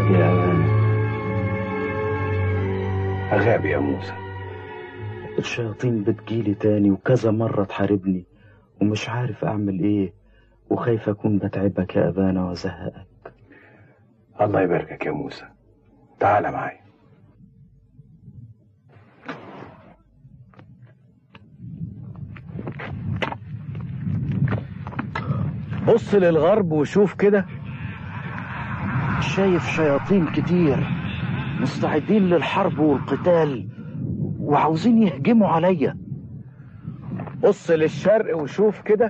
مالك يا أبانا أغابي يا موسى الشياطين بتجيلي تاني وكذا مرة تحاربني ومش عارف أعمل إيه وخايف أكون بتعبك يا أبانا وأزهقك الله يباركك يا موسى تعال معايا بص للغرب وشوف كده شايف شياطين كتير مستعدين للحرب والقتال وعاوزين يهجموا عليا بص للشرق وشوف كده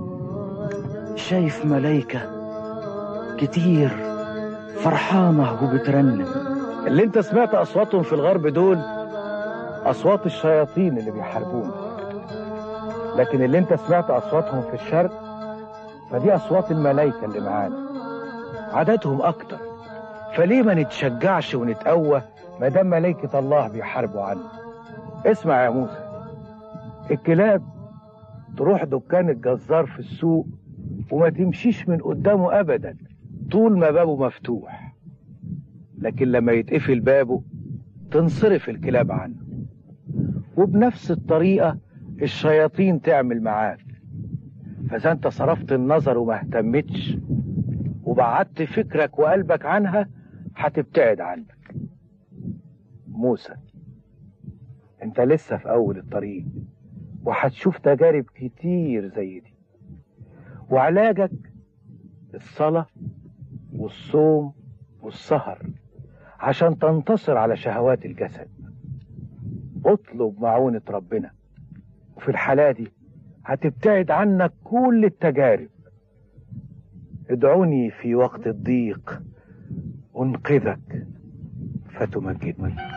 شايف ملايكة كتير فرحانة وبترنم اللي انت سمعت اصواتهم في الغرب دول اصوات الشياطين اللي بيحاربونا لكن اللي انت سمعت اصواتهم في الشرق فدي اصوات الملائكه اللي معانا عددهم اكتر فليه ما نتشجعش ونتقوى ما دام ملائكه الله بيحاربوا عنا اسمع يا موسى الكلاب تروح دكان الجزار في السوق وما تمشيش من قدامه ابدا طول ما بابه مفتوح لكن لما يتقفل بابه تنصرف الكلاب عنه وبنفس الطريقة الشياطين تعمل معاك فإذا أنت صرفت النظر وما اهتمتش وبعدت فكرك وقلبك عنها هتبتعد عنك موسى انت لسه في أول الطريق وهتشوف تجارب كتير زي دي وعلاجك الصلاة والصوم والسهر عشان تنتصر على شهوات الجسد اطلب معونة ربنا وفي الحالة دي هتبتعد عنك كل التجارب ادعوني في وقت الضيق انقذك فتمجدني